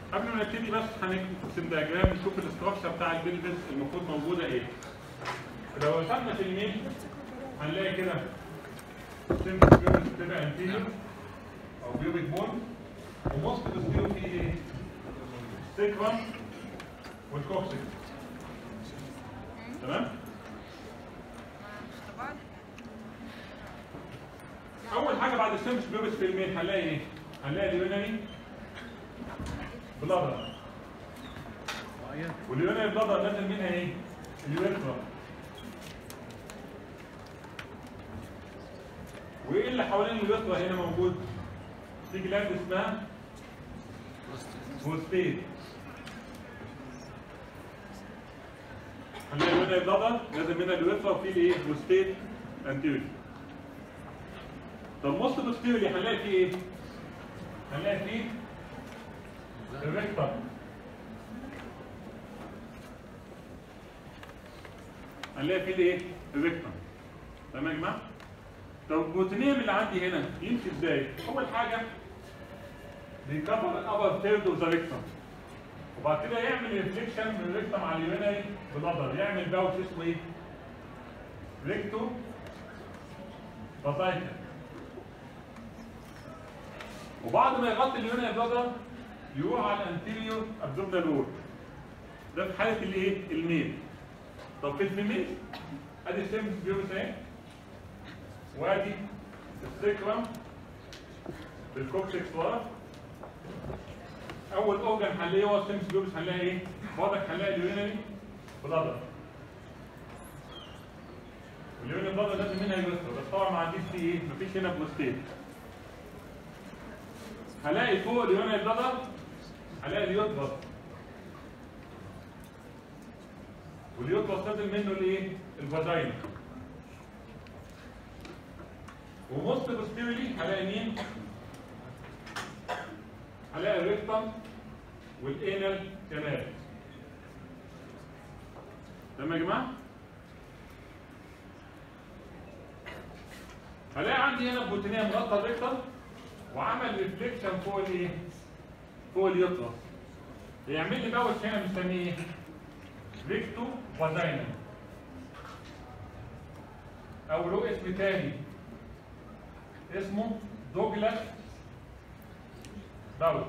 قبل ما نبتدي بس هنرسم دياجرام نشوف الاستراكشر بتاع البلفس المفروض موجوده ايه. لو رسمنا في اليمين هنلاقي كده سيمبل بيوبس بتبقى انتيريور او بيوبيك بون وموست بوستيريور فيه ايه؟ سيكرم والكوكسيك تمام؟ اول حاجه بعد السيمبل بيوبس في اليمين هنلاقي ايه؟ هنلاقي اليوناني بلادر واليوناني بلادر نازل منها ايه؟ اليوريثرا وايه اللي حوالين اليوريثرا هنا موجود؟ في جلاند اسمها بوستيت هنلاقي اليوناني بلادر نازل منها اليوريثرا وفي الايه؟ بوستيت انتيريور طب موست بوستيريوري هنلاقي فيه ايه؟ هنلاقي فيه الريكتر هنلاقي فيه الايه؟ الريكتر تمام يا جماعه؟ طب البروتينيوم اللي عندي هنا يمشي ازاي؟ اول حاجه بيكفر الابر ثيرد اوف ذا ريكتم وبعد كده يعمل ريفليكشن من الريكتم على اليورينري بلادر يعمل باوتش اسمه ايه؟ ريكتو بازايكل وبعد ما يغطي اليونيا بلادر يروح على الانتيريور ابدومينال وول ده في حاله الايه؟ الميل طب في الفيميل ادي السيمس بيوبس اهي وادي السيكرم بالكوكسكس ورا اول اورجن هنلاقيه هو السيمس بيوبس هنلاقي ايه؟ برضك هنلاقي اليورينري بلادر واليورينري بلادر لازم منها يوسر بس طبعا ما عنديش فيه ايه؟ مفيش هنا بروستيت هلاقي فوق اليوناني بلادر هلاقي اليوتبس واليوتبس نازل منه الايه؟ الفاجينا وموست بوستيرلي هلاقي مين؟ هلاقي الريكتم والانال كانال تمام يا جماعه؟ هلاقي عندي هنا بروتينيه مغطى الريكتم وعمل ريفليكشن فوق الايه؟ فوق اليوترس. يعمل لي باوتش هنا بنسميه ايه؟ ريكتو فاجينا. او له اسم تاني اسمه دوجلاس باوتش.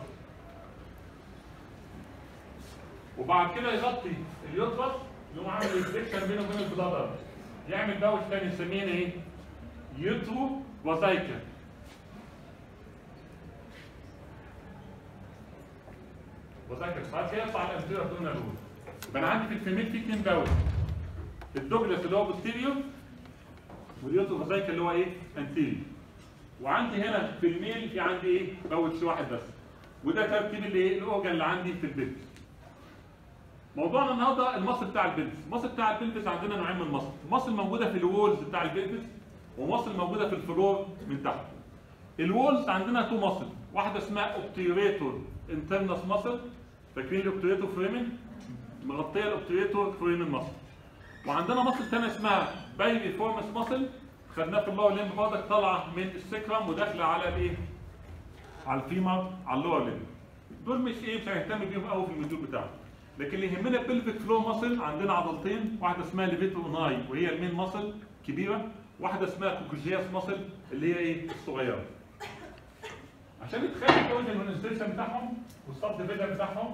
وبعد كده يغطي اليوترس يقوم عامل ريفليكشن بينه وبين البلادر. يعمل باوتش تاني نسميه ايه؟ يوترو فازايكل. وذاكر ساعات كده يطلع الانتيريور ابدومينال وول يبقى انا عندي في الفيميل في اثنين باول الدوجلاس اللي هو بوستيريور واليوتو فازايكل اللي هو ايه انتيريور وعندي هنا في الميل في عندي ايه باوتش واحد بس وده ترتيب الايه الاورجن اللي عندي في البلفس موضوعنا النهارده المصل بتاع البلفس المصل بتاع البلفس عندنا نوعين من المصل مصل موجوده في الوولز بتاع البلفس ومصل موجوده في الفلور من تحت الوولز عندنا تو مصل واحده اسمها اوبتيريتور انترنس ماسل فاكرين الاوبتيريتور فريمن مغطيه الاوبتيريتور فريمن ماسل وعندنا ماسل ثانيه اسمها بايبي فورمس ماسل خدناه في اللور ليمب برضك طالعه من السكرم وداخله على الايه؟ على الفيمر على اللور ليمب دول مش ايه مش هنهتم بيهم قوي في المديول بتاعنا لكن اللي يهمنا البلفيك فلو ماسل عندنا عضلتين واحده اسمها ليفيتو ناي وهي المين ماسل كبيره واحده اسمها كوكوجياس ماسل اللي هي ايه الصغيره عشان نتخيل الاوريجن والانستيشن بتاعهم والسب ديفيجن بتاعهم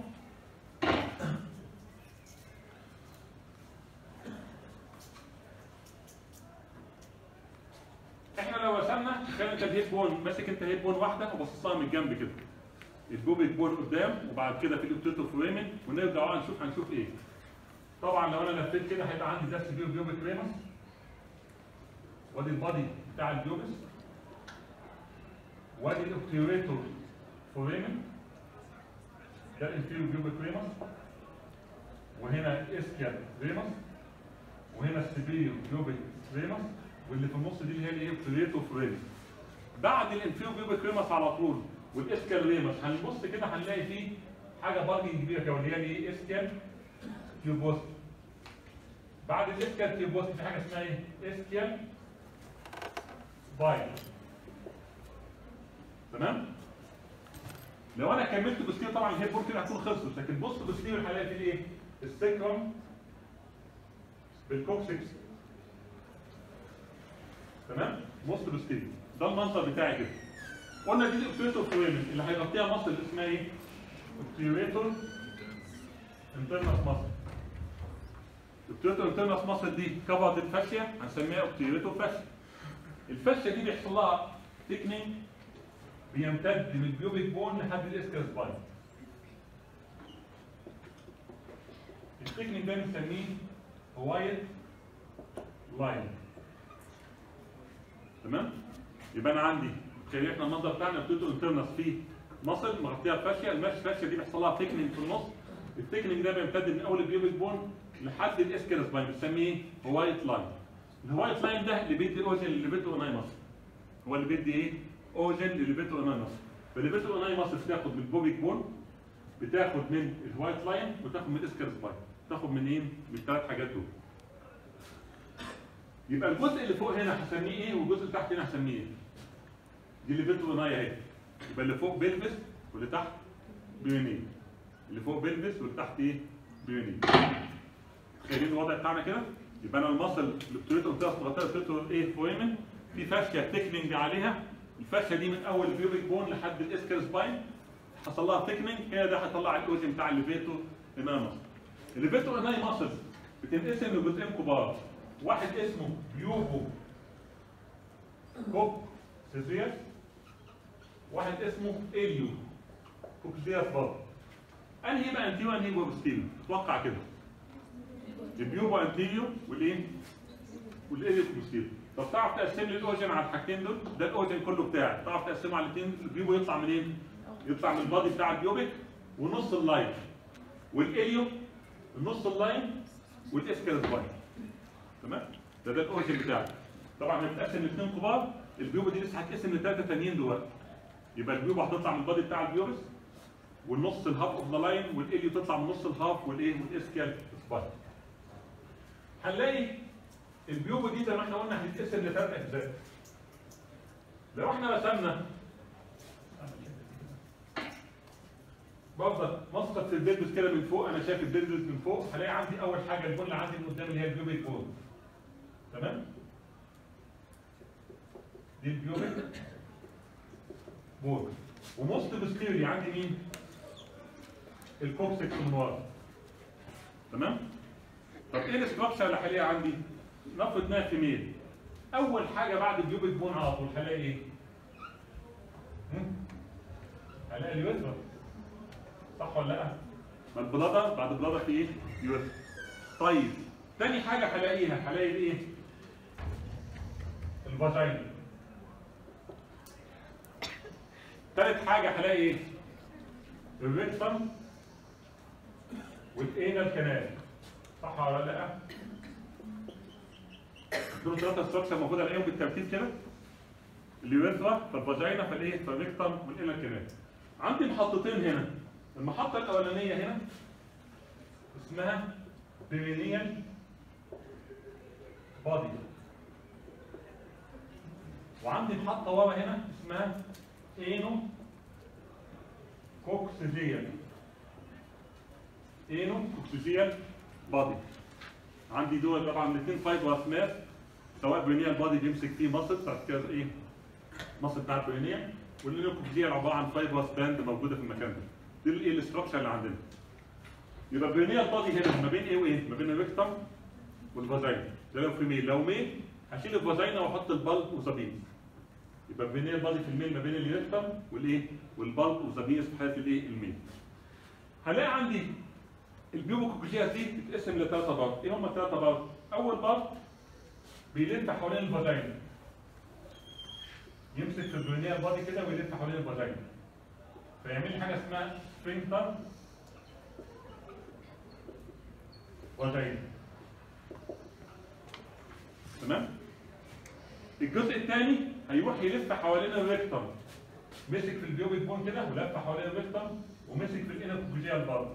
احنا لو رسمنا تخيل انت الهيب بون ماسك انت هيب بون واحده وبصصها من الجنب كده البوبيك بون قدام وبعد كده في الاوبتيتو فريمن ونرجع بقى نشوف هنشوف ايه طبعا لو انا لفيت كده هيبقى عندي ده سبير بيوبيك ريمس وادي البادي بتاع البيوبس وادي الاوبتيوريتور فوريمن ده الانفيريور بيوبيك ريمس وهنا الاسكيال ريمس وهنا السبيريور بيوبيك ريمس واللي في النص دي اللي هي الايه اوبتيوريتور فوريمن بعد الانفيريور بيوبيك ريمس على طول والاسكيال ريمس هنبص كده هنلاقي فيه حاجه بارجي كبيره كده اللي هي الايه اسكيال تيوبوست بعد الاسكيال تيوبوست في حاجه اسمها ايه اسكيال بايل تمام لو انا كملت بوستيريور طبعا الهيب بون كده هتكون خلصت لكن بص بوستيريور هلاقي فيه ايه؟ السكرم بالكوكسكس تمام؟ بص بوستيريور ده المنظر بتاعي كده قلنا دي الاوبتيريتور فلويمنت اللي هيغطيها مصل اللي اسمها ايه؟ اوبتيريتور انترنس مصل الاوبتيريتور انترنس مصل دي كفرد الفاشيا هنسميها اوبتيريتور فاشيا الفاشيا دي بيحصل لها تكنيك بيمتد من البيوبيك بون لحد الاسكال سباين التكنيك ده بنسميه وايت لاين تمام يبقى انا عندي تخيل احنا المنظر بتاعنا بتوتو انترنس فيه مصل مغطيها فاشيا الماش فاشيا دي بيحصل لها تكنيك في النص التكنيك ده بيمتد من اول البيوبيك بون لحد الاسكال سباين بنسميه وايت لاين الوايت لاين ده اللي بيدي اوجن اللي بيدي اوناي مصل هو اللي بيدي ايه اوجن لليبيتو اوناي مصل فالليبيتو اوناي مصل بتاخد من البوبيك بون بتاخد من الوايت لاين وتاخد من الاسكال سباين تاخد منين من الثلاث حاجات دول يبقى الجزء اللي فوق هنا هسميه ايه والجزء اللي تحت هنا هسميه ايه دي الليبيتو اوناي اهي يبقى اللي فوق بيلفس واللي تحت بيونين اللي فوق بيلفس واللي تحت ايه بيونين تخيلين الوضع بتاعنا كده يبقى انا المصل البتوريتو بتاعت غطاء البتوريتو ايه فويمن في فاشيه تكنينج عليها الفاشيه دي من اول البيوبيك بون لحد الاسكال سباين حصل لها تكنينج هنا ده هيطلع الاوزن بتاع الليفيتو اناي مصل الليفيتو اناي مصل بتنقسم لجزئين كبار واحد اسمه بيوبو كوك سيزياس واحد اسمه اليو كوكسياس برضه انهي بقى انتيو انهي بوستيريو اتوقع كده البيوبو انتيريو والايه والاليو بوستيريو طب تعرف تقسم لي الاوجن على الحاجتين دول ده الاوجن كله بتاعك تعرف تقسمه على الاثنين البيوبو يطلع منين يطلع من البادي بتاع البيوبيك ونص اللاين والاليو النص اللاين والاسكال سباين تمام ده ده الاوجن بتاعك طبعا هتتقسم لاثنين كبار البيوبو دي لسه هتقسم لثلاثه تانيين دلوقتي يبقى البيوبو هتطلع من البادي بتاع البيوبس والنص الهاف اوف ذا لاين والاليو تطلع من نص الهاف والايه والاسكال سباين هنلاقي البيوبو دي زي ما احنا قلنا هتتقسم لثلاث اجزاء لو احنا رسمنا بفضل مسقط في البلبس كده من فوق انا شايف البلبس من فوق هلاقي عندي اول حاجه البون اللي عندي من قدام اللي هي البيوبيك بون تمام دي البيوبيك بون وموست بسكيري عندي مين الكوكسكس من ورا تمام طب ايه الاستراكشر اللي هلاقيها عندي نفرض انها فيميل اول حاجه بعد البيوبيك بون على طول هلاقي ايه هم؟ هلاقي اليوترا صح ولا لا ما البلاده بعد البلاده في ايه يوترا طيب تاني حاجه هلاقيها هلاقي الايه الفاجينا تالت حاجه هلاقي ايه الريكتم والانال كانال صح ولا لا دول ثلاثة ستراكشر المفروض الاقيهم بالترتيب كده اليوريثرا فالفاجينا فالايه فالريكتم والانال كانال عندي محطتين هنا المحطة الأولانية هنا اسمها بيرينيال بادي وعندي محطة ورا هنا اسمها اينو كوكسيزيال اينو كوكسيزيال بادي عندي دول طبعا الاثنين فايبرس ماس سواء برينيال بادي بيمسك فيه مصل بتاعت كده ايه مصل بتاع البرينيال والاينو كوكسيزيال عباره عن فايبرس باند موجوده في المكان ده دي الايه الاستراكشر اللي عندنا يبقى برينيال بادي هنا ما بين ايه وايه؟ ما بين الريكتم والفاجينا ده لو في ميل لو ميل هشيل الفاجينا واحط البلب وزبيب يبقى برينيال بادي في الميل ما بين الريكتم والايه؟ والبلب وزبيب في حاله الايه؟ الميل هلاقي عندي البيوبوكوكسيا دي بتتقسم لثلاثه بارت ايه هم الثلاثه بارت؟ اول بارت بيلف حوالين الفاجينا يمسك في البرينيال بادي كده ويلف حوالين الفاجينا فيعمل لي حاجه اسمها سفنكتر وجين تمام الجزء الثاني هيروح يلف حوالين الريكتم مسك في البيوبيك بون كده ولف حوالين الريكتم ومسك في الانوكوجيال برضه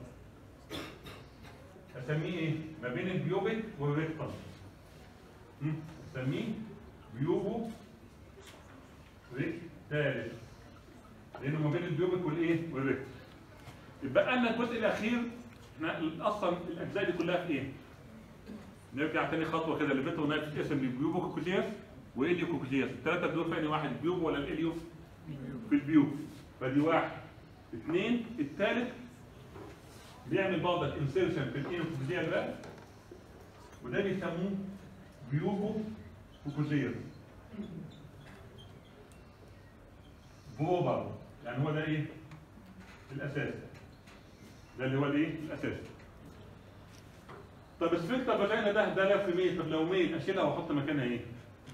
اسميه ايه ما بين البيوبيك والريكتم هم؟ اسميه بيوبو ريكتاليس لانه ما بين البيوبك والايه والريكتم يبقى لنا الجزء الاخير احنا اصلا الاجزاء دي كلها في ايه نرجع تاني خطوه كده اللي بيتو نايف اسم البيوبو كوكوجياس واليو كوكوجياس الثلاثه دول في أنهي واحد البيوبو ولا الاليو في البيوب فدي واحد اثنين الثالث بيعمل برضك انسيرشن في الانو كوكوجيا ده وده بيسموه بيوبو كوكوجياس بوبر يعني هو ده ايه الاساس ده اللي هو الايه الاساس طب السفنكتر فاجينا ده ده لف مين طب لو مين اشيلها واحط مكانها ايه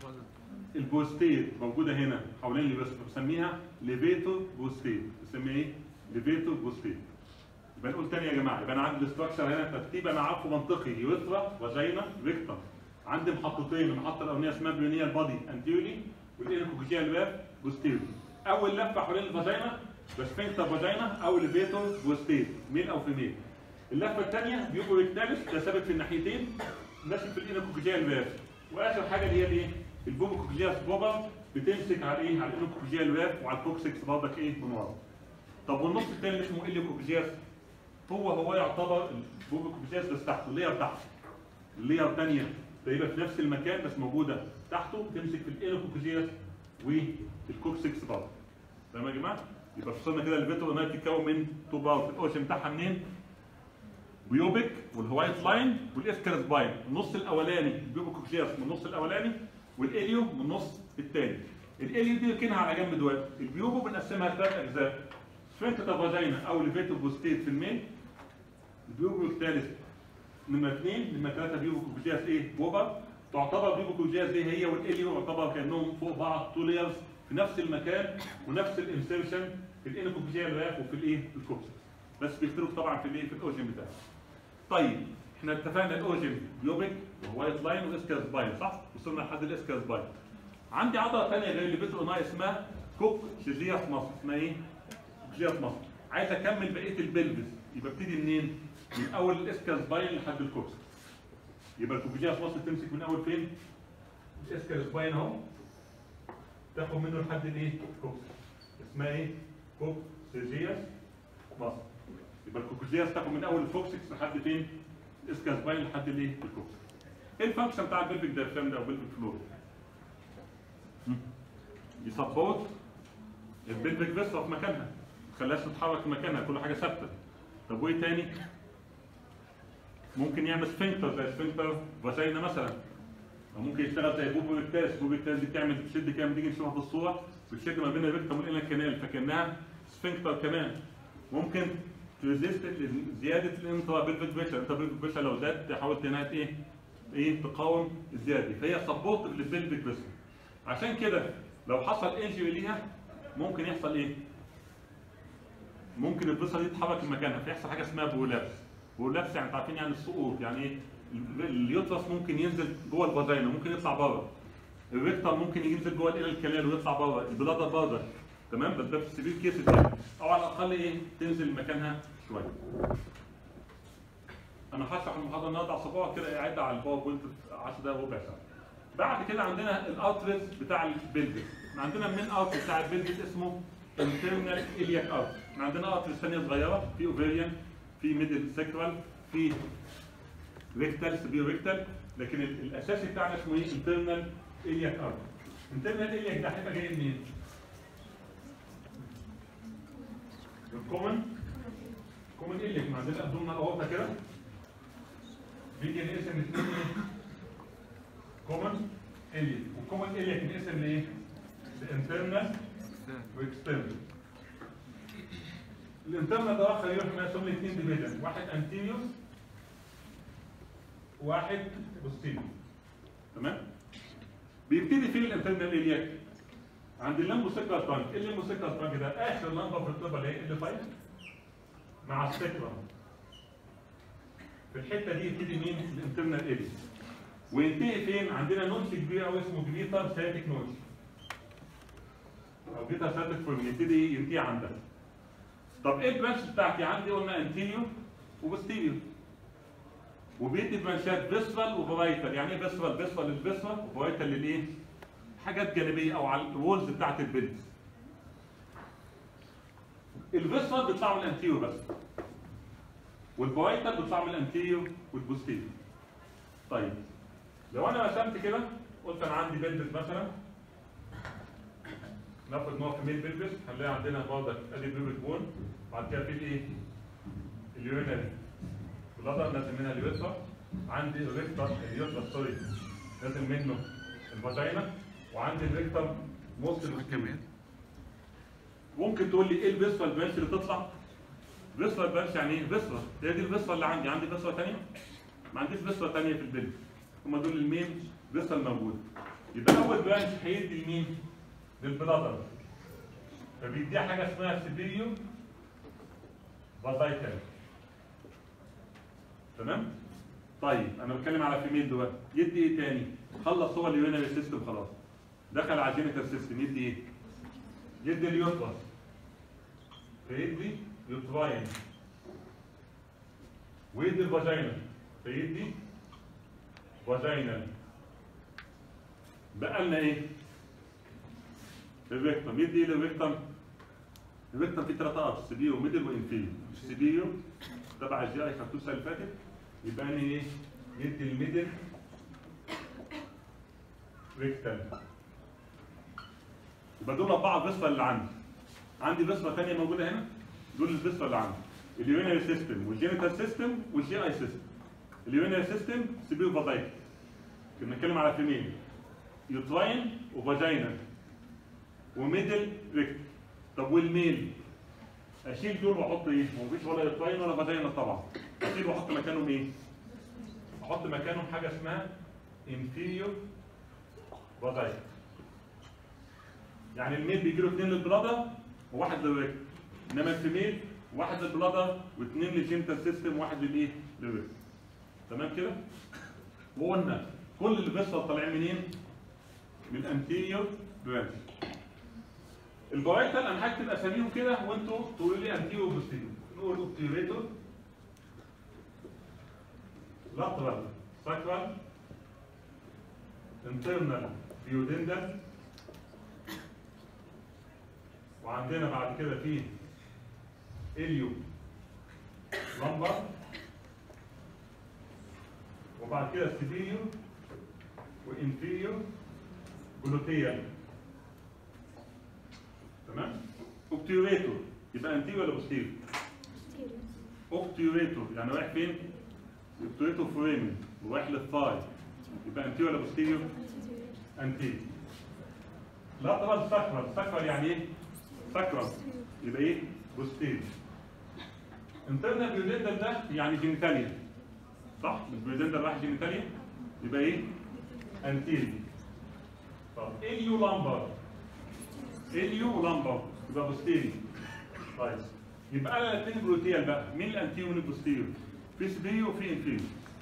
البوستير موجوده هنا حوالين اللي بس بسميها ليفيتو بوستير بسميها ايه ليفيتو بوستير يبقى نقول تاني يا جماعه يبقى انا عندي الاستراكشر هنا ترتيب انا عارفه منطقي يوترا فاجينا ريكتم عندي محطتين المحطه الاولانيه اسمها برينيال بادي انتيولي والانكوكوجيال باب بوستير اول لفه حوالين الفاجينا بسفنكتر فاجينا او ليفيتو بوستير ميل او فيميل اللفه الثانيه بيوبو ريكتاليس ده ثابت في الناحيتين ماسك في الانكوكوجيال باب واخر حاجه اللي هي الايه البوبوكوكلياس بوبر بتمسك على ايه؟ على الانوكوكليا الواف وعلى الكوكسكس برضك ايه؟ من ورا. طب والنص الثاني اللي اسمه اليوكوكلياس هو هو يعتبر البوبوكوكلياس بس تحته اللير تحته. اللير الثانيه تقريبا في نفس المكان بس موجوده تحته تمسك في الانوكوكلياس والكوكسكس برضه. تمام يا جماعه؟ يبقى وصلنا كده للفيتو انها بتتكون من تو بارت الاوشن بتاعها منين؟ بيوبك والهوايت لاين والاسكال سباين النص الاولاني البيوبوكوكلياس من النص الاولاني والاليو من النص الثاني الاليو دي ركنها على جنب دلوقتي البيوبو بنقسمها ثلاث اجزاء سفنكتر فاجينا او ليفيتو بوستيت في الميل البيوبو الثالث نمرة اثنين نمرة ثلاثة بيوبو كوكوجياس ايه بوبا تعتبر بيوبو كوكوجياس دي هي والاليو يعتبر كانهم فوق بعض تو لايرز في نفس المكان ونفس الانسيرشن في الانكوكوجيا الواف وفي الايه الكوكسس بس بيختلف طبعا في الايه في الاوجن بتاعه طيب احنا اتفقنا الاوجن بيوبك ووايت لاين واسكاس باين صح؟ وصلنا لحد الاسكاس باين. عندي عضله ثانيه غير اللي بتقول اسمها كوك شيزياس مصر اسمها ايه؟ شيزياس مصر. عايز اكمل بقيه البلبس يبقى ابتدي منين؟ من اول الاسكاس باين لحد الكوكس. يبقى الكوكجياس مصر تمسك من اول فين؟ الاسكاس باين اهو تاخد منه لحد الايه؟ الكوكس. اسمها ايه؟ كوك سيجياس مصر. يبقى الكوكوجياس تاخد من اول الفوكسكس لحد فين؟ اسكاس باين لحد الايه؟ الكوكس. ايه الفانكشن بتاع البلفيك دايفرام ده او بلفيك فلور؟ يسبورت البلفيك فيسرا في مكانها ما تخليهاش تتحرك في مكانها كل حاجه ثابته. طب وايه تاني؟ ممكن يعمل سفنكتر زي سفنكتر فاجينا مثلا او ممكن يشتغل زي بوبو ريكتاس بوبو ريكتاس دي بتعمل بتشد كده لما تيجي نشوفها في الصوره بتشد ما بين الريكتم والانال كانال فكانها سفنكتر كمان ممكن تريزيست زياده الانترا بلفيك بريشر الانترا بلفيك بريشر لو زاد تحاول انها ايه ايه تقاوم الزياده فهي سبورت للبلفيك بريشر عشان كده لو حصل انجري ليها ممكن يحصل ايه؟ ممكن البصه دي تتحرك من مكانها فيحصل حاجه اسمها بولابس بولابس يعني انتوا عارفين يعني السقوط يعني ايه؟ اليوترس ممكن ينزل جوه الفاجينا ممكن يطلع بره الريكتر ممكن ينزل جوه الانال الكنال ويطلع بره البلادر بره تمام بس ده في السبيل كيسز يعني او على الاقل ايه تنزل مكانها شويه انا هشرح المحاضره النهارده على صباح كده قاعد على الباوربوينت 10 دقايق ربع ساعه بعد كده عندنا الاوتلت بتاع البلفس احنا عندنا من اوتلت بتاع البلفس اسمه internal iliac outlet احنا عندنا اوتلت ثانيه صغيره في اوفيريان في ميدل سيكرال في ريكتال سبير ريكتال لكن ال- الاساسي بتاعنا اسمه ايه internal iliac outlet internal iliac ده هيبقى جاي منين؟ الكومن كومن iliac ما عندنا ابدومنا اورطه كده بيجي نقسم الاثنين ايه؟ كومن iliac والكومن iliac نقسم لايه؟ لانترنال واكسترنال الانترنال ده اخر يروح مقسوم لاثنين ديفيجن واحد انتيريور واحد بوستيريور تمام بيبتدي فين الانترنال الياك عند اللمبو سيكرال ترانك ايه اللمبو سيكرال ترانك ده اخر لمبه في الطب اللي هي ال 5 مع السيكرال في الحته دي يبتدي مين الانترنال الياك وينتهي فين عندنا نوتش كبير قوي اسمه جليتر ساتيك نوتش او جليتر ساتيك فورم يبتدي ينتهي عندها طب ايه البرانش بتاعتي عندي قلنا انتيريور وبوستيريور وبيدي برانشات فيسرال وفرايتال يعني ايه فيسرال فيسرال للفيسرال وفرايتال للايه حاجات جانبيه او على الوولز بتاعت البلز الفيسرال بيطلعوا من الانتيريور بس والبايتال بيطلعوا من الانتيريور والبوستيريور طيب لو انا رسمت كده قلت انا عندي بلبس مثلا ناخد ان هو كميه بلبس هنلاقي عندنا برضك ادي بيبل بون بعد كده في الايه؟ اليورينري بلادر نازل منها اليوترا عندي الريكتر اليوترا سوري نازل منه الفاجينا وعندي الريكتر موست الكمية ممكن تقول لي ايه الفيسرال برانش اللي تطلع؟ فيسرال برانش يعني ايه؟ فيسرال هي دي الفيسرال اللي عندي عندي فيسرال ثانيه؟ ما عنديش فيسرال ثانيه في البلد هم دول المين فيسرال موجود يبقى اول برانش هيدي لمين؟ للبلادر فبيديها حاجه اسمها سبيريو فازايتال تمام؟ طيب انا بتكلم على فيميل دلوقتي يدي ايه تاني؟ خلص هو اليورينري سيستم خلاص دخل على الجينيتال سيستم يدي ايه؟ يدي اليوترس فيدي يوتراين ويدي الفاجينا فيدي فاجينال بقى لنا ايه؟ الريكتم يدي ايه للريكتم؟ الريكتم فيه ثلاث ارض سبيو ميدل وانفيريو السبيو تبع الجي اي خدتوه السنه اللي فاتت يبقى انا ايه؟ يدي الميدل ريكتم يبقى دول اربعه فيسفا اللي عندي عندي فيسفا ثانيه موجوده هنا دول الفيسفا اللي عندي اليورينري سيستم والجينيتال سيستم والجي اي سيستم اليورينري سيستم سبيو فازايتس كنا بنتكلم على فيميل يوتراين وفاجينا وميدل ريكت طب والميل اشيل دول واحط ايه؟ هو مفيش ولا يوتراين ولا فاجينا طبعا اشيل واحط مكانهم ايه؟ احط مكانهم حاجه اسمها inferior فازايتس يعني الميل بيجي له اثنين للبلادر وواحد للريكت انما الفيميل واحد للبلادر واثنين للجينتال سيستم وواحد للايه؟ للريكت تمام كده؟ وقلنا كل الفيسل طالعين منين؟ من الانتيريور برانش البايتال انا هكتب اساميهم كده وانتوا تقولوا لي انتيريور وبوستيريور نقول اوبتيريتور لاترال ساكرال انترنال بيودندال وعندنا بعد كده في اليو لمبر وبعد كده سيبيريو وانفيريو جلوتيال تمام اوبتيوريتور يبقى انتيريو ولا بوستيريو اوبتيوريتور يعني رايح فين اوبتيوريتور فريمن ورايح للثاي يبقى انتيريو ولا بوستيريو انتيريو لاترال ساكرال ساكرال يعني ايه ساكرال يبقى ايه بوستيريو انترنال بيودنتال ده يعني جينيتاليا صح البيودنتال رايح جينيتاليا يبقى ايه انتيريو طب اليو لامبر اليو لامبر يبقى بوستيريو طيب يبقى انا الاثنين بروتيال بقى مين الانتيريو ومين البوستيريو في سبيريو وفي انفيريو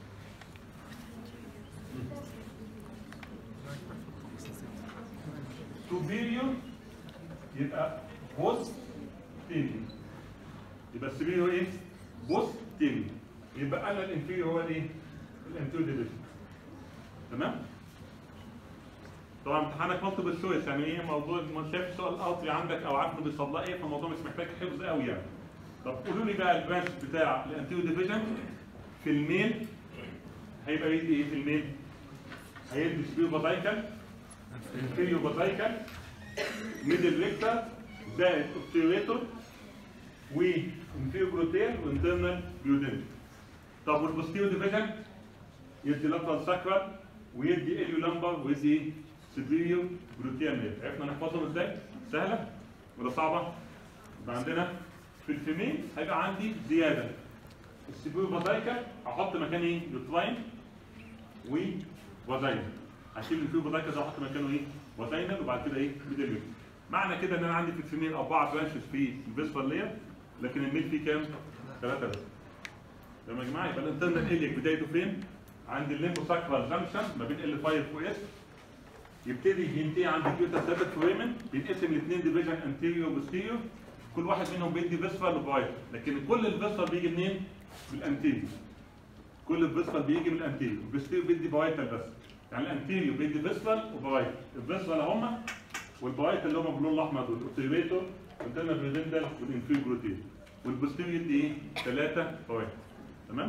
سوبيريور يبقى بوستيريو يبقى السبيريو ايه بوستيريو يبقى انا الانفيريو هو الايه الانتيريو ديفيجن تمام طبعا امتحانك مالتيبل تشويس يعني ايه موضوع ما شايف السؤال الارضي عندك او عارف انه بيصلى ايه فالموضوع مش محتاج حفظ قوي يعني طب قولوا لي بقى البرانش بتاع الانتيريو ديفيجن في الميل هيبقى يدي ايه في الميل؟ هيدي سبيرو بازايكال انفيريو بازايكال ميدل ريكتر زائد اوبتيريتور وانفيريو جلوتيال وانترنال بيودنت طب والبوستيريو ديفيجن يدي لاترال ساكرال ويدي اليو لامبر ويدي ايه؟ سبيريو جلوتيال ميل عرفنا نحفظهم ازاي؟ سهله ولا صعبه؟ يبقى عندنا في الفيميل هيبقى عندي زياده السبيريو بازايكال هحط مكان ايه؟ يوتراين وفازاينا هشيل الفيو بازايكال ده احط مكانه ايه؟ فازاينال وبعد كده ايه؟ ميدل معنى كده ان انا عندي في الفيميل اربعه برانشز في الفيسفال لير لكن الميل فيه كام؟ ثلاثه بس تمام يا جماعه يبقى الانترنال اليك بدايته فين؟ عند الليمبو ساكرال جانكشن ما بين ال 5 و اس يبتدي ينتهي عند الكيوتا ثابت فريمن بينقسم الاثنين ديفيجن انتيريور وبوستيريور كل واحد منهم بيدي فيسفال وبرايت لكن كل الفيسفال بيجي منين؟ من الانتيريور كل الفيسفال بيجي من الانتيريور البوستيريور بيدي برايتال بس يعني الانتيريور بيدي فيسفال وبرايت الفيسفال هم والبرايت اللي هم باللون الاحمر دول اوبتيريتور والانترنال بريدندال والانفير جلوتين والبوستيريور يدي ايه؟ ثلاثة فوائد تمام؟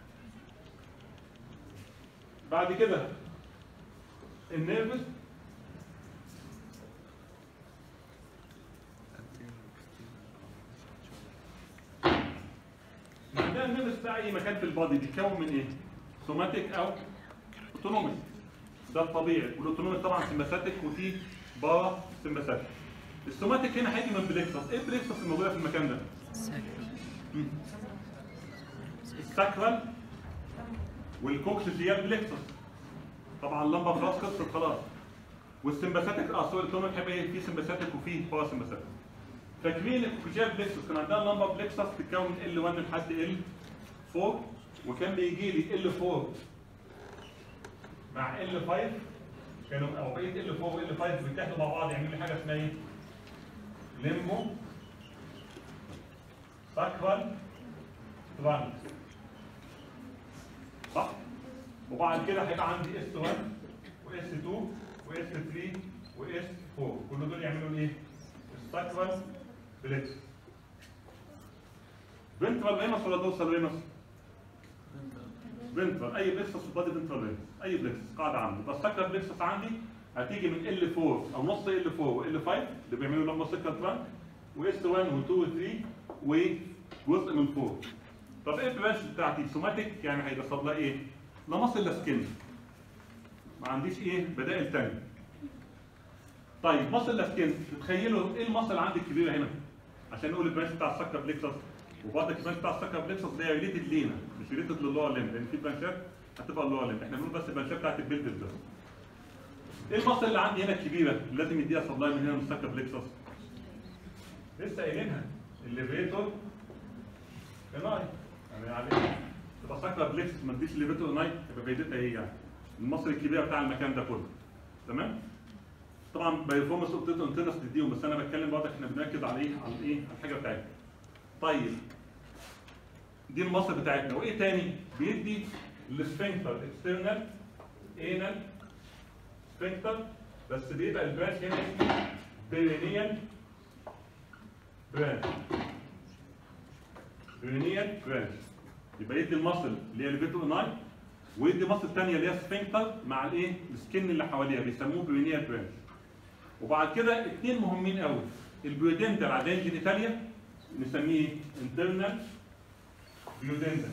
بعد كده النيرفس عندنا النيرفس بتاع اي مكان في البادي بيتكون من ايه؟ سوماتيك او اوتونوميك ده الطبيعي والاوتونوميك طبعا سمباثيك وفي بارا سمباثيك السوماتيك هنا هيجي من بليكسس ايه البليكسس الموجوده في المكان ده؟ مم. الساكرال والكوكسيال بليكسس طبعا اللمبه خلاص خلصت خلاص والسمباثيك اه سوري التونيك هيبقى ايه في سمباثيك وفي بارا سمباثيك فاكرين الكوكسيال بليكسس كان عندنا اللمبه بليكسس تتكون من ال1 لحد ال4 وكان بيجي لي ال4 مع ال5 كانوا او بقيه ال4 وال5 بيتحدوا مع بعض يعملوا لي حاجه اسمها ايه؟ ليمبو ساكرال ترانس صح؟ وبعد كده هيبقى عندي اس 1 واس 2 واس 3 واس 4 كل دول يعملوا ايه؟ الساكرال بليكس فنترال رينوس ولا دوسال رينوس؟ فنترال اي بليكسس في البادي فنترال رينوس اي بليكسس قاعده عندي بس الساكرال بليكسس عندي هتيجي من ال 4 او نص ال 4 وال 5 اللي بيعملوا لما سكر ترانك واس 1 و2 و3 وجزء من 4 طب ايه البرانش بتاعتي سوماتيك يعني هيبقى لها ايه؟ لا مصل لا سكن ما عنديش ايه بدائل تانية طيب مصل لا سكن تتخيلوا ايه المصل عندي الكبيره هنا عشان نقول البرانش بتاع السكر بليكسس وبعد البرانش بتاع السكر بليكسس ده ريليتد لينا مش ريليتد للور ليم لان في برانشات هتبقى اللور ليم احنا بنقول بس البرانشات بتاعت البيلد بس ايه المصل اللي عندي هنا الكبيره اللي لازم يديها سبلاي من هنا من السكر بليكسس لسه قايلينها الليفيتور اناي يعني عليه تبقى ساكره بليكس ما تديش الليفيتور اناي يبقى فايدتها ايه يعني المصل الكبيره بتاع المكان ده كله تمام طبعا بايفورمس اوبتيتو انتنس تديهم بس انا بتكلم برضه احنا بنركز على ايه على ايه على الحاجه بتاعتنا طيب دي المصل بتاعتنا وايه تاني بيدي السفنكتر اكسترنال انال سفنكتر بس بيبقى البرانش هنا اسمه بيرينيال برانش بيرينيال برانش يبقى يدي المصل اللي هي ليفيتو اناي ويدي مصل ثانيه اللي هي سفنكتر مع الايه السكن اللي حواليها بيسموه بيرينيال برانش وبعد كده اثنين مهمين قوي البيودنتال عدين جينيتاليا نسميه انترنال بيودنتال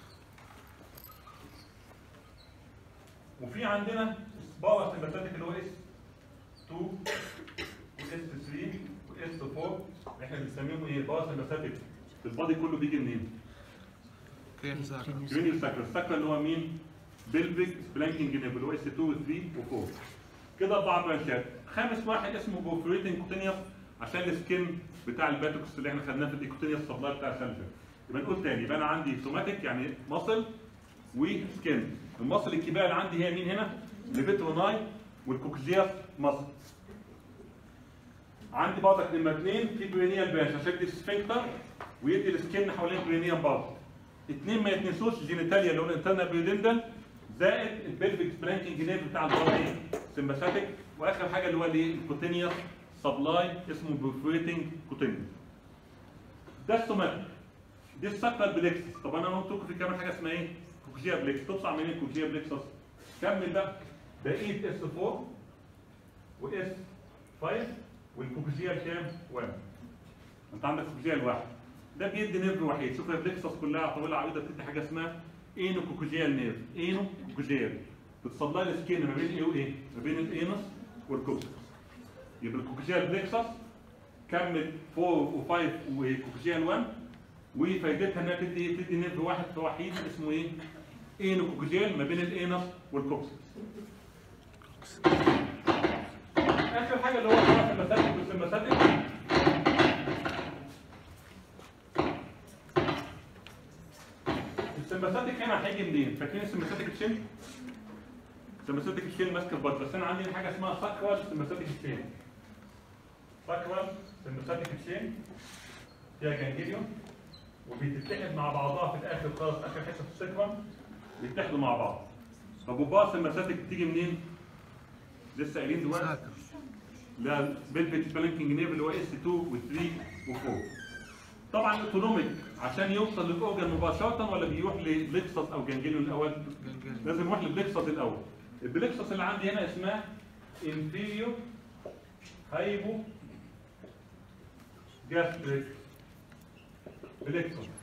وفي عندنا بارا سمباثيك اللي هو اس 2 واس 3 واس 4 احنا بنسميهم ايه بارا سمباثيك في البادي كله بيجي منين؟ كريم ساكر كرينيال ساكر الساكر اللي هو مين؟ بلفيك سبلانكينج نيبل اللي هو اس 2 و3 و4 كده اربع برانشات خامس واحد اسمه بوفريتنج كوتينيوس عشان السكن بتاع الباتوكس اللي احنا خدناه في الايكوتينيوس سبلاي بتاع السنتر يبقى نقول تاني يبقى انا عندي سوماتيك يعني مصل وسكن المصل الكبيره اللي عندي هي مين هنا؟ ليفيتروناي والكوكزياس مصل عندي برضك نمره اثنين في برينيال برانش عشان يدي السفنكتر ويدي السكن حوالين برينيال برضه اثنين ما يتنسوش جينيتاليا اللي هو الانترنال بيودندل زائد البلفيك سبلانكينج نيف بتاع البادي سمباثيك واخر حاجه اللي هو الايه الكوتينيوس سبلاي اسمه بروفريتنج كوتينيوس ده السوماتيك دي السكر بليكسس طب انا قلت لكم في كمان حاجه اسمها ايه؟ كوكجيا بليكس تطلع منين الكوكجيا بليكسس؟ كمل بقى بقيه اس 4 واس 5 والكوكجيا كام؟ 1 انت عندك كوكجيا الواحد ده بيدي نيرف وحيد شوف البليكسس كلها طويله عريضه بتدي حاجه اسمها اينو كوكوجيال نيرف اينو كوكوجيال بتصلي السكين ما بين ايه وايه؟ ما بين الانس والكوكسكس يبقى الكوكوجيال بليكسس كمل 4 و5 وكوكوجيال 1 وفايدتها انها تدي ايه؟ تدي نيرف واحد وحيد اسمه ايه؟ اينو كوكوجيال ما بين الانس والكوكسكس اخر حاجه اللي هو السمباثيك والسمباثيك السمباثيك هنا هيجي منين؟ فاكرين السمباثيك تشين؟ السمباثيك تشين ماسك البطن بس انا عندي حاجه اسمها ساكرال سمباثيك تشين. ساكرال سمباثيك تشين فيها جانجليون وبتتحد مع بعضها في الاخر خالص اخر حته في السكرم بيتحدوا مع بعض. طب وبقى السمباثيك بتيجي منين؟ لسه قايلين دلوقتي ساكر اللي هي بلفيت سبلانكينج نيف اللي هو اس 2 و3 و4 طبعا اوتونوميك عشان يوصل للاورجن مباشره ولا بيروح لبلكسس او جانجليون الاول جنجل لازم يروح للبلكسس الاول البلكسس اللي عندي هنا اسمها inferior hypo gastric plexus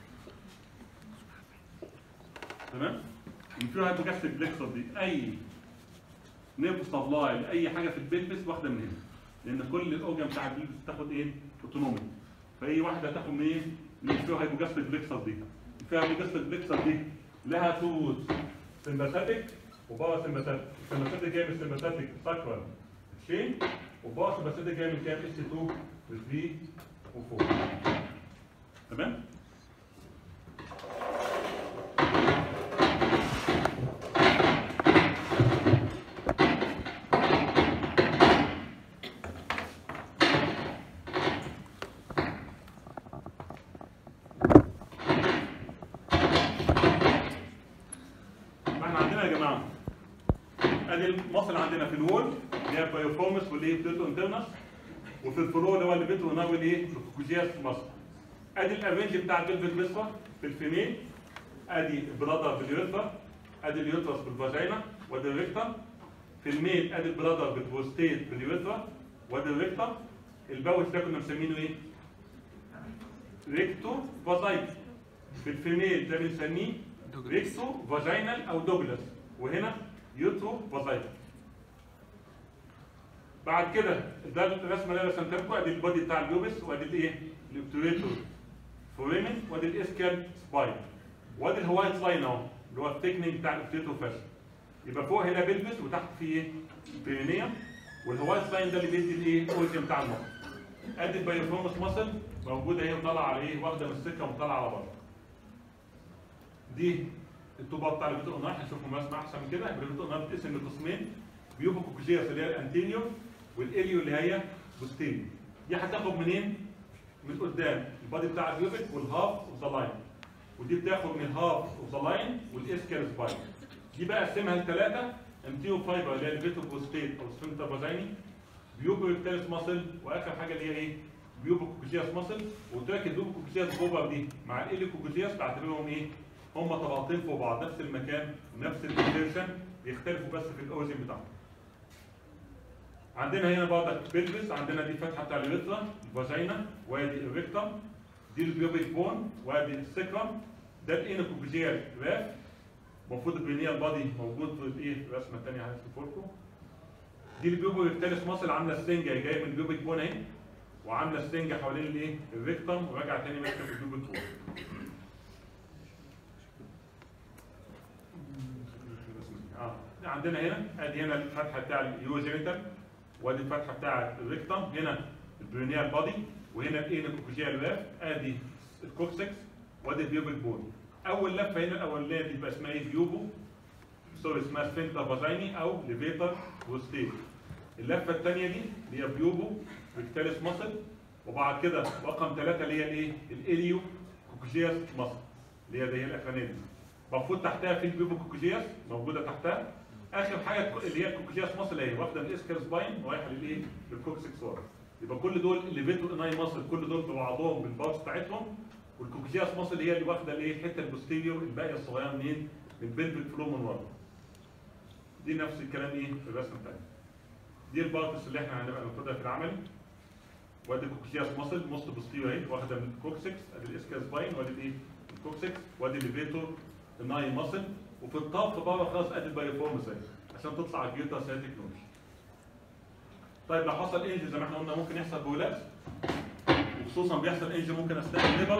تمام inferior hypo gastric plexus دي اي نيرف سبلاي لاي حاجه في البلبس واخده من هنا لان كل الاورجن بتاع البلبس بتاخد ايه اوتونومي فاي واحده تاخد من ايه من الفيها هايبوجاستريك بلكسر دي الفيها هايبوجاستريك بلكسر دي لها توز سمباثيك وبارا سمباثيك السمباثيك جاي من السمباثيك ساكرال تشين وبارا سمباثيك جاي من كام اس 2 و 3 و 4 تمام احنا عندنا يا جماعه ادي المصل عندنا في الوول اللي هي بايوفورمس واللي هي بلوتو انترنس وفي الفلو اللي هو اللي بيتو ناوي ايه الكوجياس مصل ادي الارينج بتاع البلفيك بيسفا في الفيميل ادي البلادر في اليوترا ادي اليوترس بالفاجينا وادي الريكتم في الميل ادي البلادر بالبروستيت باليوترا وادي الريكتم الباوش ده كنا مسمينه ايه؟ ريكتو فازايت في الفيميل ده بنسميه ريكسو فاجينال او دوجلاس وهنا يوترو فازايتا بعد كده ده الرسمه اللي انا رسمتها لكم ادي البودي بتاع اليوبس وادي الايه؟ الاوبتوريتور فوريمن وادي الاسكال سباين وادي الهوايت لاين اهو اللي هو التكنيك بتاع الاوبتوريتور فاشن يبقى فوق هنا بلبس وتحت فيه ايه؟ بيرينيوم والهوايت لاين ده اللي بيدي الايه؟ الاوريجن بتاع المصل ادي البايوفورمس ماسل موجوده اهي وطالعه على ايه؟ واخده من السكه وطالعه على بره دي الطوبه بتاع البيتو اوناي هنشوفهم رسمه احسن من كده البيتو اوناي بتقسم لقسمين بيوبو كوكوجياس اللي هي الانتيريور والاليو اللي هي بوستيريور دي هتاخد منين؟ من قدام البادي بتاع البيوبك والهاف اوف ذا لاين ودي بتاخد من الهاف اوف ذا لاين والاسكال سباين دي بقى اقسمها لثلاثه انتيريور فايبر اللي هي البيتو بوستيت او سفنكتر فازيني بيوبو ريكتاليس ماسل واخر حاجه اللي هي ايه؟ بيوبو كوكوجياس ماسل وقلت لك البيوبو كوكوجياس جوبر دي مع الاليو كوكوجياس بعتبرهم ايه؟ هم طبقتين فوق بعض نفس المكان ونفس الانسيرشن بيختلفوا بس في الاوريجن بتاعهم. عندنا هنا برضك بيلفس عندنا دي فتحه بتاع اليوترا الفاجينا وادي الريكتم دي البيوبيك بون وادي السكرم ده الانوكوجيال راف المفروض البرينيال بادي موجود في الايه الرسمه الثانيه هنشوفها لكم دي البيوبيك ريكتاليس ماسل عامله سلنجه جايه من البيوبيك بون اهي وعامله سلنجه حوالين الايه الريكتم وراجعه تاني ماسكه في البيوبيك بون اه عندنا هنا ادي هنا الفتحه بتاع اليوجينيتال وادي الفتحه بتاع الريكتم هنا البرينيال بادي وهنا الانوكوجيال راف ادي الكوكسكس وادي البيوبيك بون اول لفه هنا الاولانيه دي يبقى اسمها ايه بيوبو سوري اسمها سفنكتر فازايني او ليفيتر بروستيت اللفه الثانيه دي اللي هي بيوبو ريكتاليس ماسل وبعد كده رقم ثلاثه اللي هي الايه الاليو كوكوجياس ماسل اللي هي زي الاخرانيه دي المفروض تحتها في البيبو كوكوجياس موجوده تحتها اخر حاجه اللي هي الكوكوجياس ماسل اهي واخده من الاسكال سباين ورايحه للايه؟ للكوكسكس ورا يبقى كل دول الليفيتو اناي ماسل كل دول ببعضهم بالبارتس بتاعتهم والكوكوجياس ماسل هي اللي واخده الايه؟ الحته البوستيريور الباقيه الصغيره منين؟ من بلفيك فلو من ورا دي نفس الكلام ايه في الرسمه الثانيه دي البارتس اللي احنا هنبقى ناخدها في العملي وادي الكوكوجياس ماسل موست بوستيريور اهي واخده من الكوكسكس ادي الاسكال سباين وادي الايه؟ الكوكسكس وادي الليفيتو الناي ماسل وفي الطرف بره خلاص ادي البايوفورمز اهي عشان تطلع الجيوتا سياتيك نوش طيب لو حصل انج زي ما احنا قلنا ممكن يحصل بولابس وخصوصا بيحصل انج ممكن اثناء الليبر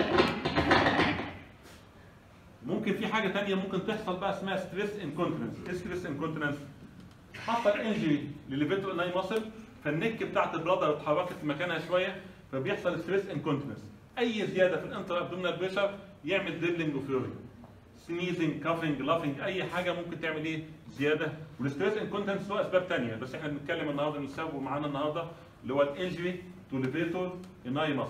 ممكن في حاجه ثانيه ممكن تحصل بقى اسمها ستريس انكونتيننس ايه ستريس انكونتيننس حصل انجري لليفيتو ناي ماسل فالنك بتاعت البلادر اتحركت في مكانها شويه فبيحصل ستريس انكونتيننس اي زياده في الانتر ابدومينال بريشر يعمل دريبلينج وفيوري سنيزنج كافنج لافنج اي حاجه ممكن تعمل ايه زياده والستريس انكونتنس له اسباب ثانيه بس احنا بنتكلم النهارده السبب معانا النهارده اللي هو الانجري تو ليفيتور اناي ماسل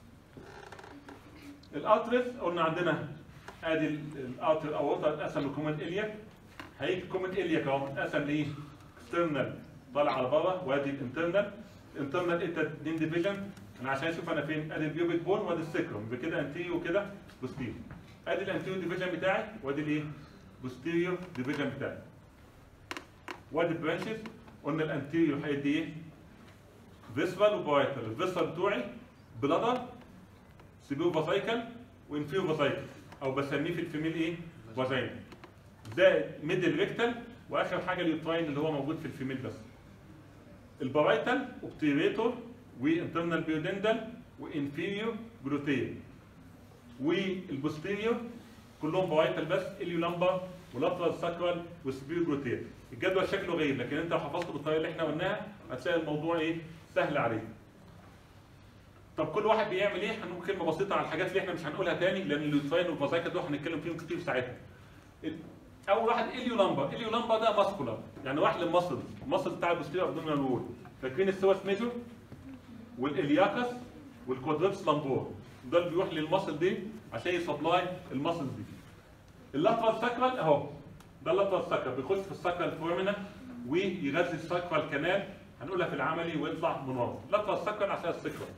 الارتريس قلنا عندنا ادي الارتر الاورطه اتقسم لكومن الياك هيجي كومن الياك اهو اتقسم لايه؟ اكسترنال طالع على بره وادي الانترنال انترنال انت اتنين ديفيجن انا عشان اشوف انا فين ادي البيوبيك بون وادي السكرم بكده انتيريو وكده بوستيريو ادي الانتيريو ديفيجن بتاعي وادي الايه بوستيريو ديفيجن بتاعي وادي البرانشز قلنا الانتيريو هيدي ايه فيسفال وبرايتال الفيسفال بتوعي بلادر سيبيو فاسايكل وانفيو فاسايكل او بسميه في الفيميل ايه فاجينا زائد ميدل ريكتال واخر حاجه اليوتراين اللي هو موجود في الفيميل بس البرايتال اوبتيريتور وانترنال بيودندال وانفيريور جلوتيل والبوستيريور كلهم برايتال بس اليو لامبر ولاترال ساكرال وسبير جلوتيل الجدول شكله غريب لكن انت لو حفظته بالطريقه اللي احنا قلناها هتلاقي الموضوع ايه سهل عليك طب كل واحد بيعمل ايه؟ هنقول كلمه بسيطه على الحاجات اللي احنا مش هنقولها تاني لان اليوتراين والفازايكا دول هنتكلم فيهم كتير ساعتها. اول واحد اليو لامبا، اليو لامبا ده ماسكولار يعني واحد للمصل، المصل بتاع البوستيريور ابدومينال وول. فاكرين السوس ميجور والالياكس والكوادريبس لامبور ده اللي بيروح للمصل دي عشان يسبلاي المصل دي. اللاترال ساكرال اهو ده اللاترال ساكرال بيخش في الساكرال فورمينا ويغذي الساكرال كانال هنقولها في العملي ويطلع مناظر. اللاترال ساكرال عشان السكرال.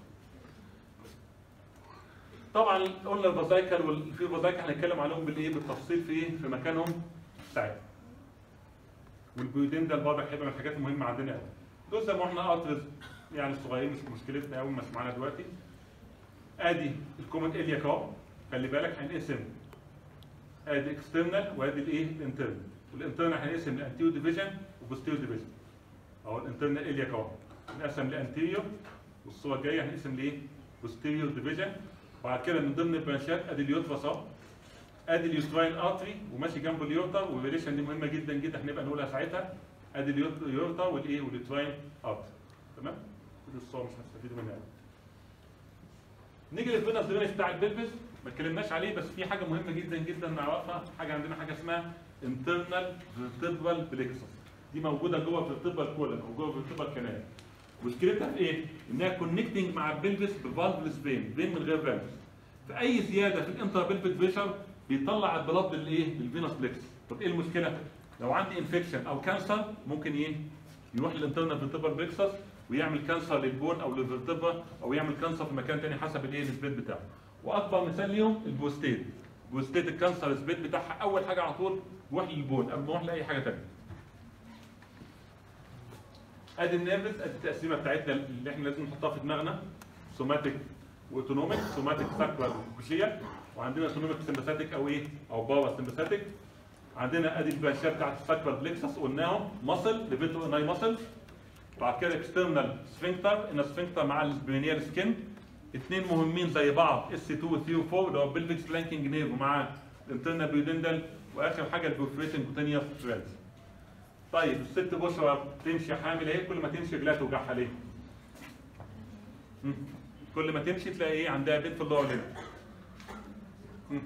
طبعا قلنا الفازايكل والفي فازايكل هنتكلم عليهم بالايه بالتفصيل في ايه في مكانهم ساعتها والبيودين ده برضه هيبقى من الحاجات المهمه عندنا قوي دول زي ما احنا ارترز يعني الصغيرين مش مشكلتنا قوي مش معانا دلوقتي ادي الكومن الياك اهو خلي بالك هنقسم ادي اكسترنال وادي الايه الانترنال والانترنال هنقسم لانتيريو ديفيجن وبوستيريو ديفيجن اهو الانترنال الياك اهو هنقسم لانتيريو والصوره الجايه هنقسم لايه بوستيريو ديفيجن وبعد كده من ضمن البرانشات ادي اليوترس اهو ادي اليوتراين ارتري وماشي جنبه اليورتا والريليشن دي مهمه جدا جدا هنبقى نقولها ساعتها ادي اليوت- اليورتا والايه واليوتراين ارتري تمام؟ كل الصور مش هنستفيد منها قوي. نيجي للفينس درينج بتاع البلبس ما اتكلمناش عليه بس في حاجه مهمه جدا جدا نعرفها حاجه عندنا حاجه اسمها انترنال فيرتبرال بليكسس دي موجوده جوه فيرتبرال كولن او جوه فيرتبرال كانال مشكلتها في ايه؟ انها كونكتنج مع البلفس بفالفلس فين، فين من غير فالفس. فاي زياده في الانترا بلفيك بريشر بيطلع البلاد للايه؟ للفينوس بليكس. طب ايه المشكله؟ لو عندي انفكشن او كانسر ممكن ايه؟ يروح للانترنال فيرتبرال بليكسس ويعمل كانسر للبون او للفيرتبرا او يعمل كانسر في مكان تاني حسب الايه السبيد بتاعه. واكبر مثال ليهم البوستيت. بوستيت الكانسر السبيد بتاعها اول حاجه على طول بيروح للبون قبل ما يروح لاي حاجه ثانيه. ادي النيرفس ادي التقسيمه بتاعتنا اللي احنا لازم نحطها في دماغنا سوماتيك واوتونوميك سوماتيك ساكرال وكوشيه وعندنا سوماتيك سمباثيك او ايه او باور سمباثيك عندنا ادي البرانشات بتاعت الساكرال بليكسس قلناهم ماسل ليفيتو اناي ماسل بعد كده اكسترنال سفنكتر ان سفنكتر مع البرينيال سكين اثنين مهمين زي بعض اس 2 و 3 و 4 اللي هو بلفيكس فلانكينج نيرف ومعاه الانترنال بيودندل واخر حاجه البروفريتنج كوتينيوس ثريدز طيب الست بشرى تمشي حامل اهي كل ما تمشي رجلها توجعها ليه؟ مم. كل ما تمشي تلاقي ايه عندها بين في اللور ليمب مم.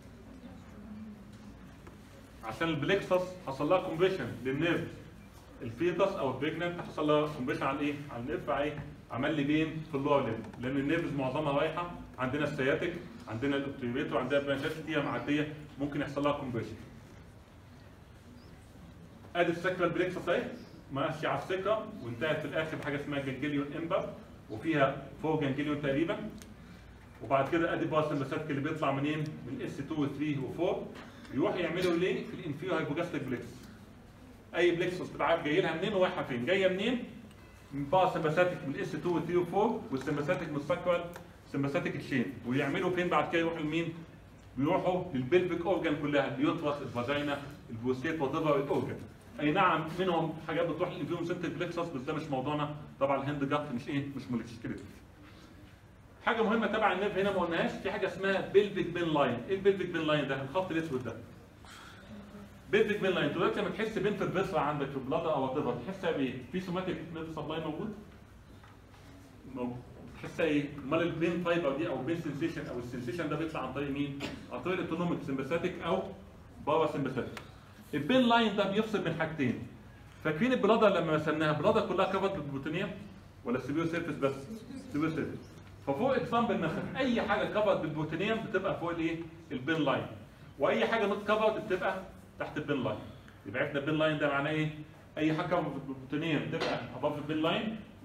عشان البليكسس حصل لها كومبريشن للنيرف الفيتس او البريجننت حصل لها كومبريشن على الايه؟ على النيرف ايه؟ عمل لي بين في اللور ليمب لان النيرفز معظمها رايحه عندنا السياتيك عندنا الاوبتيريتور عندنا برانشات كتير معديه ممكن يحصل لها كومبريشن ادي السكرال بريكسس اهي ماشيه على السكه وانتهت في الاخر بحاجه اسمها جنجليون امبر وفيها فوق جنجليون تقريبا وبعد كده ادي باراسمباثيك اللي بيطلع منين؟ من اس 2 و 3 و 4 يروح يعملوا ليه؟ في الانفيرو هايبوجاستيك بليكس اي بليكسس تبقى عارف جاي لها منين ورايحه فين؟ جايه منين؟ من باراسمباثيك من اس 2 و 3 و 4 والسمباثيك من السكرال سمباثيك تشين ويعملوا فين بعد كده يروحوا لمين؟ بيروحوا للبلفيك اورجان كلها اليوترس الفاجينا البوستيت وات ايفر الاورجان اي نعم منهم حاجات بتروح للانفيوم سنتر بلكسس بس ده مش موضوعنا طبعا الهند جت مش ايه مش مشكله حاجه مهمه تبع النيرف هنا ما قلناهاش في حاجه اسمها بيلفيك بين لاين ايه البيلفيك بين لاين ده الخط الاسود ده بيلفيك بين لاين دلوقتي لما تحس بين في الفيسرا عندك في البلاده او وات ايفر تحسها بايه في سوماتيك نيرف سبلاي موجود موجود تحسها ايه امال البين فايبر دي او البين سنسيشن او السنسيشن ده بيطلع عن طريق مين عن طريق الاوتونوميك سمباثيك او بارا سمباثيك البين لاين ده بيفصل بين حاجتين فاكرين البلاده لما رسمناها البلاده كلها كفرت بالبروتينيه ولا السيبيو سيرفيس بس سيبيو سيرفيس ففوق اكزامبل مثلا اي حاجه كفرت بالبروتينيه بتبقى فوق الايه البين لاين واي حاجه نوت كفرت بتبقى تحت البين لاين يبقى عرفنا البين لاين ده معناه ايه اي حاجه كفرت بالبروتينيه بتبقى اباف البين لاين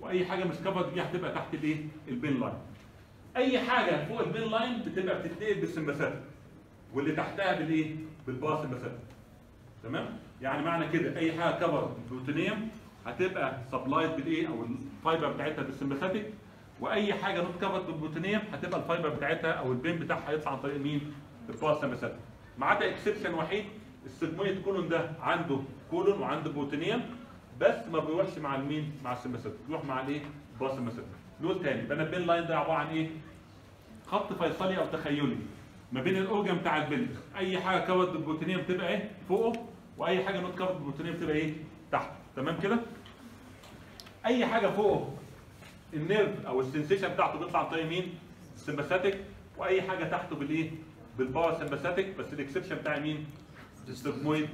واي حاجه مش كفرد دي هتبقى تحت الايه البين لاين اي حاجه فوق البين لاين بتبقى بتتنقل بالسمباثيك واللي تحتها بالايه بالباراسمباثيك تمام يعني معنى كده اي حاجه كفر بروتينيوم هتبقى سبلايد بالايه او الفايبر بتاعتها بالسمباثيك واي حاجه نوت كفر بالبروتينيوم هتبقى الفايبر بتاعتها او البين بتاعها هيطلع عن طريق مين الباراسمباثيك ما عدا اكسبشن وحيد السيجمويد كولون ده عنده كولون وعنده بروتينيوم بس ما بيروحش مع المين مع السمباثيك بيروح مع الايه الباراسمباثيك نقول تاني يبقى انا البين لاين ده عباره عن ايه خط فيصلي او تخيلي ما بين الاورجن بتاع البلد اي حاجه كفرد بالبروتينيوم بتبقى ايه فوقه واي حاجه نوت كفرد بالبروتينيوم بتبقى ايه تحت تمام كده اي حاجه فوقه النيرف او السنسيشن بتاعته بيطلع عن طريق مين السمباثيك واي حاجه تحته بالايه بالباور سمباثيك بس الاكسبشن بتاع مين السيجمويد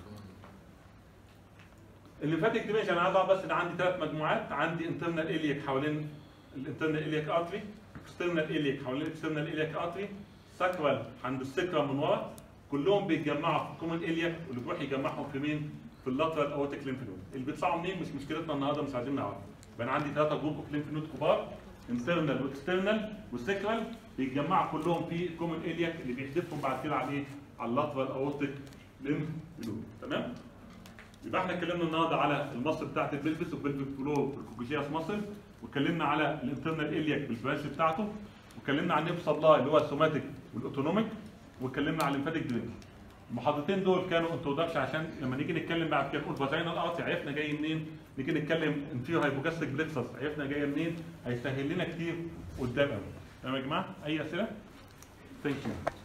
الليمفاتيك ديميشن انا عايز اعرف بس ان عندي ثلاث مجموعات عندي انترنال اليك حوالين الانترنال اليك ارتري اكسترنال اليك حوالين الاكسترنال اليك ارتري ساكرال عند السكرة من ورا كلهم بيتجمعوا في الكومن اليك واللي بيروح يجمعهم في مين؟ في اللاترال اورتيك ليمف نود اللي بيطلعوا منين مش مشكلتنا النهارده مش عايزين نعرف يبقى انا عندي ثلاثه جروب اوف ليمف نود كبار انترنال واكسترنال وسكرال بيتجمعوا كلهم في الكومن اليك اللي بيحدفهم بعد كده على ايه؟ على اللاترال اورتيك ليمف نود تمام؟ يبقى احنا اتكلمنا النهارده على المصل بتاعت البلبس والبلبس فلو والكوكوجياس مصل واتكلمنا على الانترنال الياك بالبرانش بتاعته واتكلمنا عن النيب سبلاي اللي هو السوماتيك والاوتونوميك واتكلمنا على الليمفاتيك درينج المحاضرتين دول كانوا انترودكشن عشان لما نيجي نتكلم بعد كده نقول فاجينال ارتي عرفنا جاي منين نيجي نتكلم انفيرو هايبوجاستريك بلكسس عرفنا جايه منين هيسهل لنا كتير قدام قوي تمام يا جماعه اي اسئله ثانك يو